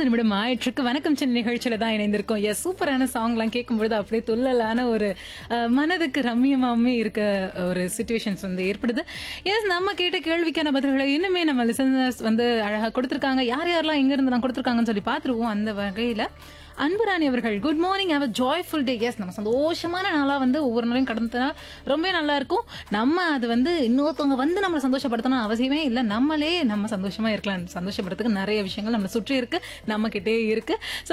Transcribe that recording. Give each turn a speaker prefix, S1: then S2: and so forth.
S1: நிமிடம் ஆயிற்றுக்கு வணக்கம் சென்னை நிகழ்ச்சியில தான் இணைந்திருக்கோம் எஸ் சூப்பரான சாங்லாம் கேட்கும்பொழுது அப்படியே துள்ளலான ஒரு அஹ், மனதுக்கு ரம்மியமாமே இருக்க ஒரு சுச்சுவேஷன்ஸ் வந்து ஏற்படுது எஸ் நம்ம கேட்ட கேள்விக்கான பதில்களை இன்னுமே நம்ம லிசனர்ஸ் வந்து அழகா கொடுத்திருக்காங்க யார் யாரெல்லாம் எங்க இருந்து நான் கொடுத்திருக்காங்கன்னு சொல்லி பார்த்துருவோம் அந்த வகையில அன்புராணி அவர்கள் good morning have a joyful day yes நம்ம சந்தோஷமான நாளா வந்து ஒவ்வொரு நாளையும் கடந்தனா ரொம்ப நல்லா இருக்கும் நம்ம அது வந்து இன்னொருத்தவங்க வந்து நம்மளை சந்தோஷப்படுத்தணும் அவசியமே இல்லை நம்மளே நம்ம சந்தோஷமா இருக்கலாம் சந்தோஷப்படுறதுக்கு நிறைய விஷயங்கள் நம்மளை சுற்றி இருக்கு நம்ம கிட்டே இருக்கு So,